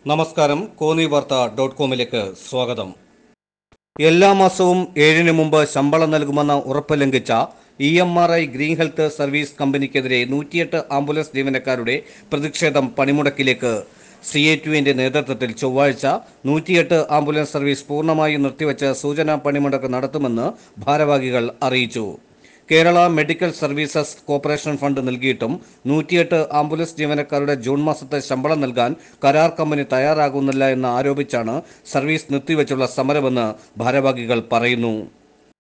നമസ്കാരം കോന്നി വാർത്ത ഡോട്ട് കോമിലേക്ക് സ്വാഗതം എല്ലാ മാസവും ഏഴിന് മുമ്പ് ശമ്പളം നൽകുമെന്ന ഉറപ്പ് ലംഘിച്ച E M R I green health service കമ്പനിക്കെതിരെ നൂറ്റിയെട്ട് ആംബുലൻസ് ജീവനക്കാരുടെ പ്രതിഷേധം പണിമുടക്കിലേക്ക് സി എ ടുവിന്റെ നേതൃത്വത്തിൽ ചൊവ്വാഴ്ച നൂറ്റിയെട്ട് ആംബുലൻസ് സർവീസ് പൂർണ്ണമായും നിർത്തിവച്ച് സൂചനാ പണിമുടക്ക് നടത്തുമെന്ന് ഭാരവാഹികൾ അറിയിച്ചു Kerala medical services corporation fund നൽകിയിട്ടും നൂറ്റിയെട്ട് ആംബുലൻസ് ജീവനക്കാരുടെ ജൂൺ മാസത്തെ ശമ്പളം നൽകാൻ കരാർ കമ്പനി തയ്യാറാകുന്നില്ല എന്ന് ആരോപിച്ചാണ് സർവീസ് നിർത്തിവെച്ചുള്ള സമരമെന്ന് ഭാരവാഹികൾ പറയുന്നു